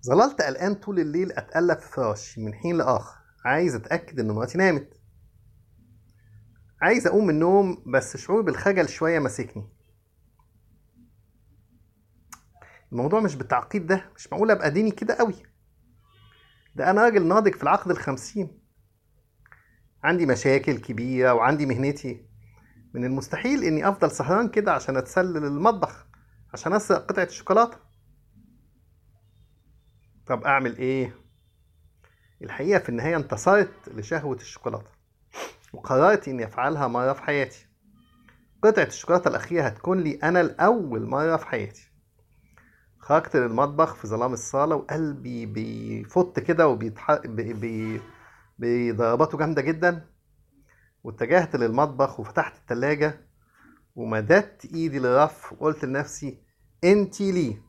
ظللت قلقان طول الليل اتقلب في فراشي من حين لاخر عايز اتاكد ان مراتي نامت عايز اقوم من النوم بس شعور بالخجل شويه ماسكني الموضوع مش بالتعقيد ده مش معقول ابقى ديني كده قوي ده انا راجل ناضج في العقد الخمسين عندي مشاكل كبيرة وعندي مهنتي من المستحيل اني افضل سهران كده عشان اتسلل المطبخ عشان اسرق قطعة الشوكولاتة طب اعمل ايه الحقيقة في النهاية انتصرت لشهوة الشوكولاتة وقررت اني افعلها مرة في حياتي قطعة الشوكولاتة الأخيرة هتكون لي أنا لأول مرة في حياتي خرجت للمطبخ في ظلام الصالة وقلبي بيفط كده وبيتح... بي... بي... بضرباته جامدة جدا واتجهت للمطبخ وفتحت التلاجة ومددت ايدي للرف وقلت لنفسي انتي لي